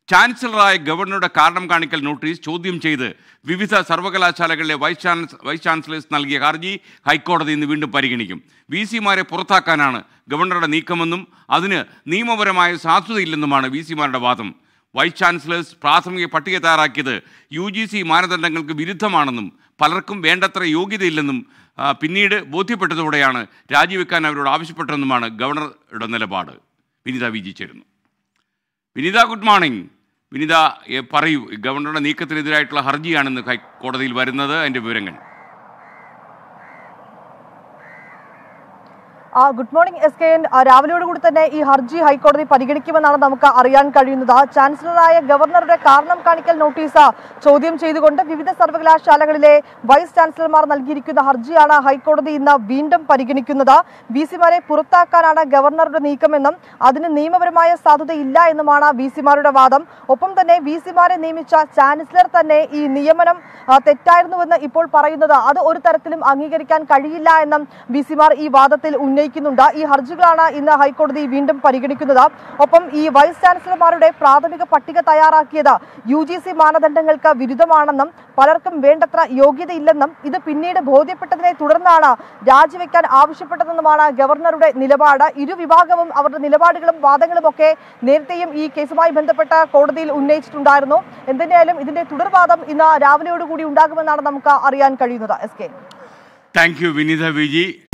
ചാൻസലറായ ഗവർണറുടെ കാരണം കാണിക്കൽ നോട്ടീസ് ചോദ്യം ചെയ്ത് വിവിധ സർവകലാശാലകളിലെ വൈസ് ചാൻസ് വൈസ് ചാൻസലേഴ്സ് നൽകിയ ഹർജി ഹൈക്കോടതി ഇന്ന് വീണ്ടും പരിഗണിക്കും വി സിമാരെ പുറത്താക്കാനാണ് ഗവർണറുടെ നീക്കമെന്നും അതിന് നിയമപരമായ സാധുതയില്ലെന്നുമാണ് വി സിമാരുടെ വാദം വൈസ് ചാൻസലേഴ്സ് പ്രാഥമിക പട്ടിക തയ്യാറാക്കിയത് യു ജി സി മാനദണ്ഡങ്ങൾക്ക് വിരുദ്ധമാണെന്നും പലർക്കും വേണ്ടത്ര യോഗ്യതയില്ലെന്നും ആ, പിന്നീട് ബോധ്യപ്പെട്ടതോടെയാണ് രാജിവെക്കാൻ അവരോട് ആവശ്യപ്പെട്ടതെന്നുമാണ് ഗവർണറുടെ നിലപാട് വിനിത വി ജി ചേരുന്നു വിനിത ഗുഡ് മോർണിംഗ് വിനിത എ, പറയൂ ഗവർണറുടെ നീക്കത്തിനെതിരായിട്ടുള്ള ഹർജിയാണെന്ന് ഹൈക്കോടതിയിൽ വരുന്നത് അതിൻ്റെ വിവരങ്ങൾ ആ, good morning S K N ആ, രാവിലെയോടുകൂടി തന്നെ ഈ ഹർജി ഹൈക്കോടതി പരിഗണിക്കുമെന്നാണ് നമുക്ക് അറിയാൻ കഴിയുന്നത് ചാൻസലറായ ഗവർണറുടെ കാരണം കാണിക്കൽ നോട്ടീസ് ചോദ്യം ചെയ്തുകൊണ്ട് വിവിധ സർവകലാശാലകളിലെ വൈസ് ചാൻസലർമാർ നൽകിയിരിക്കുന്ന ഹർജിയാണ് ഹൈക്കോടതി ഇന്ന് വീണ്ടും പരിഗണിക്കുന്നത് വി സിമാരെ പുറത്താക്കാനാണ് ഗവർണറുടെ നീക്കമെന്നും അതിന് നിയമപരമായ സാധുതയില്ല എന്നുമാണ് വി സിമാരുടെ വാദം ഒപ്പം തന്നെ വി സിമാരെ നിയമിച്ച ചാൻസലർ തന്നെ ഈ നിയമനം ആ, തെറ്റായിരുന്നുവെന്ന് ഇപ്പോൾ പറയുന്നത് അത് ഒരു തരത്തിലും അംഗീകരിക്കാൻ കഴിയില്ല എന്നും വി സിമാർ ഈ വാദത്തിൽ ഉന്നയിക്കുന്നുണ്ട് ഈ ഹർജികളാണ് ഇന്ന് ഹൈക്കോടതി വീണ്ടും പരിഗണിക്കുന്നത് ഒപ്പം ഈ വൈസ് ചാൻസലർമാരുടെ പ്രാഥമിക പട്ടിക തയ്യാറാക്കിയത് യു ജി സി മാനദണ്ഡങ്ങൾക്ക് വിരുദ്ധമാണെന്നും പലർക്കും വേണ്ടത്ര യോഗ്യതയില്ലെന്നും ഇത് പിന്നീട് ബോധ്യപ്പെട്ടതിനെ തുടർന്നാണ് രാജിവെക്കാൻ ആവശ്യപ്പെട്ടതെന്നുമാണ് ഗവർണറുടെ നിലപാട് ഇരു വിഭാഗവും അവരുടെ നിലപാടുകളും വാദങ്ങളും ഒക്കെ നേരത്തെയും ഈ കേസുമായി ബന്ധപ്പെട്ട കോടതിയിൽ ഉന്നയിച്ചിട്ടുണ്ടായിരുന്നു എന്തിനായാലും ഇതിന്റെ തുടർവാദം ഇന്ന് രാവിലെയോടുകൂടി ഉണ്ടാകുമെന്നാണ് നമുക്ക് അറിയാൻ കഴിയുന്നത് S K thank you Vineetha V G